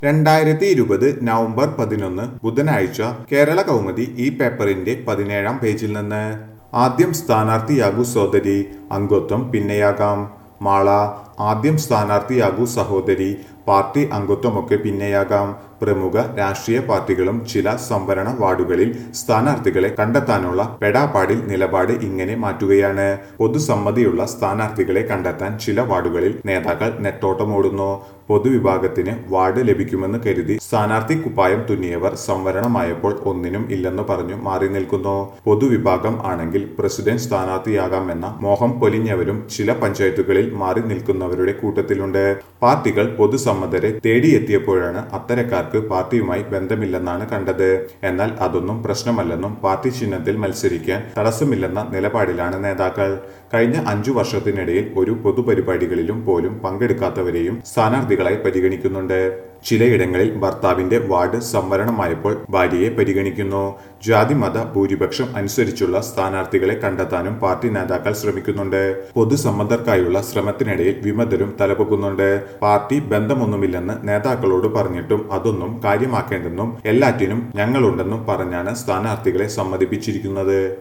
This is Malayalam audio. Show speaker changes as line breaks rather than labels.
രണ്ടായിരത്തി ഇരുപത് നവംബർ പതിനൊന്ന് ബുധനാഴ്ച കേരള കൗമുദി ഈ പേപ്പറിന്റെ പതിനേഴാം പേജിൽ നിന്ന് ആദ്യം സ്ഥാനാർത്ഥിയാകൂ സോദരി അംഗത്വം പിന്നെയാകാം മാള ആദ്യം സ്ഥാനാർത്ഥിയാകൂ സഹോദരി പാർട്ടി അംഗത്വമൊക്കെ പിന്നെയാകാം പ്രമുഖ രാഷ്ട്രീയ പാർട്ടികളും ചില സംവരണ വാർഡുകളിൽ സ്ഥാനാർത്ഥികളെ കണ്ടെത്താനുള്ള പെടാപ്പാടിൽ നിലപാട് ഇങ്ങനെ മാറ്റുകയാണ് പൊതുസമ്മതിയുള്ള സ്ഥാനാർത്ഥികളെ കണ്ടെത്താൻ ചില വാർഡുകളിൽ നേതാക്കൾ നെട്ടോട്ടമോടുന്നു പൊതുവിഭാഗത്തിന് വാർഡ് ലഭിക്കുമെന്ന് കരുതി സ്ഥാനാർത്ഥി കുപ്പായം തുന്നിയവർ സംവരണമായപ്പോൾ ഒന്നിനും ഇല്ലെന്ന് പറഞ്ഞു മാറി നിൽക്കുന്നു പൊതുവിഭാഗം ആണെങ്കിൽ പ്രസിഡന്റ് സ്ഥാനാർത്ഥിയാകാമെന്ന മോഹം പൊലിഞ്ഞവരും ചില പഞ്ചായത്തുകളിൽ മാറി നിൽക്കുന്നവരുടെ കൂട്ടത്തിലുണ്ട് പാർട്ടികൾ പൊതുസമ്മതരെ തേടിയെത്തിയപ്പോഴാണ് അത്തരക്കാർക്ക് പാർട്ടിയുമായി ബന്ധമില്ലെന്നാണ് കണ്ടത് എന്നാൽ അതൊന്നും പ്രശ്നമല്ലെന്നും പാർട്ടി ചിഹ്നത്തിൽ മത്സരിക്കാൻ തടസ്സമില്ലെന്ന നിലപാടിലാണ് നേതാക്കൾ കഴിഞ്ഞ അഞ്ചു വർഷത്തിനിടയിൽ ഒരു പൊതുപരിപാടികളിലും പോലും പങ്കെടുക്കാത്തവരെയും സ്ഥാനാർത്ഥികളായി പരിഗണിക്കുന്നുണ്ട് ചിലയിടങ്ങളിൽ ഭർത്താവിന്റെ വാർഡ് സംവരണമായപ്പോൾ ഭാര്യയെ പരിഗണിക്കുന്നു ജാതി മത ഭൂരിപക്ഷം അനുസരിച്ചുള്ള സ്ഥാനാർത്ഥികളെ കണ്ടെത്താനും പാർട്ടി നേതാക്കൾ ശ്രമിക്കുന്നുണ്ട് പൊതുസമ്മതർക്കായുള്ള ശ്രമത്തിനിടയിൽ വിമതരും തലപൊക്കുന്നുണ്ട് പാർട്ടി ബന്ധമൊന്നുമില്ലെന്ന് നേതാക്കളോട് പറഞ്ഞിട്ടും അതൊന്നും കാര്യമാക്കേണ്ടെന്നും എല്ലാറ്റിനും ഞങ്ങളുണ്ടെന്നും പറഞ്ഞാണ് സ്ഥാനാർത്ഥികളെ സമ്മതിപ്പിച്ചിരിക്കുന്നത്